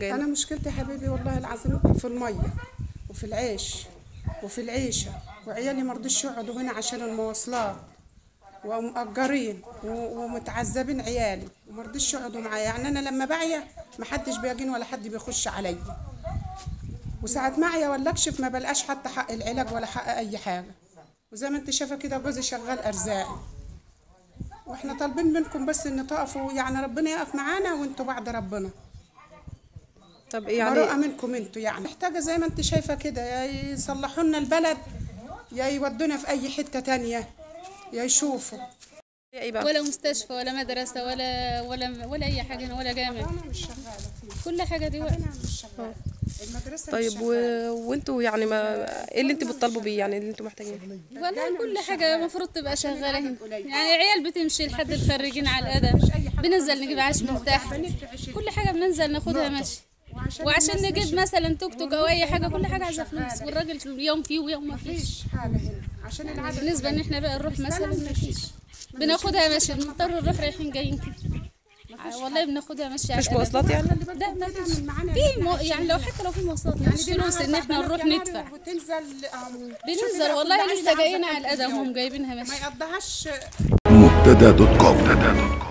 العيال انا مشكلتي يا حبيبي والله العظيم في الميه وفي العيش وفي العيشه وعيالي ما رضوش يقعدوا هنا عشان المواصلات ومأجرين و- ومتعذبين عيالي وما رضوش يقعدوا معايا يعني انا لما بعيا ما حدش بيجيني ولا حد بيخش عليا وساعة ما اعيا ولا اكشف ما بلقاش حتى حق العلاج ولا حق اي حاجه وزي ما انت شايفه كده جوزي شغال ارزاقي واحنا طالبين منكم بس ان تقفوا يعني ربنا يقف معانا وانتوا بعد ربنا طب ايه براءة يعني منكم انتوا يعني محتاجة زي ما انت شايفة كده يا يصلحوا لنا البلد يا يودونا في أي حتة تانية يا يشوفوا ايه بقى ولا مستشفى ولا مدرسة ولا ولا ولا أي حاجة هنا ولا جامع أنا مش شغالة فيه كل حاجة دي وقت أنا مش شغالة المدرسة مش طيب و... شغالة. وانتوا يعني ما ايه اللي انتوا بتطالبوا بيه يعني اللي انتوا محتاجينه والله كل حاجة المفروض تبقى شغالة هنا يعني عيال بتمشي لحد الخريجين على الأدب بننزل نجيب عيش من تحت كل حاجة بننزل ناخدها ماشي وعشان الناس نجيب مش- مثلا توك توك أو أي حاجة كل حاجة عايزة فلوس والراجل يوم فيه ويوم ما فيش مفيش حاجة هنا عشان العدد بالنسبة إن إحنا بقى نروح مثلا ما فيش بناخدها ماشي بنضطر نروح رايحين جايين كده والله بناخدها ماشي على مفيش الأدب. مواصلات يعني لا ما فيش من معانا في مو يعني لو حتى لو في مواصلات مفيش دي فلوس ان معانا احنا أربع نروح بنات ندفع يعني وتنزل آم، شوفي بننزل بقى والله كل لسه عيلة جايين عايزة على كام الادب يوم. هم جايبينها ما ماشي يقضيهاش مبتدا دوت كوم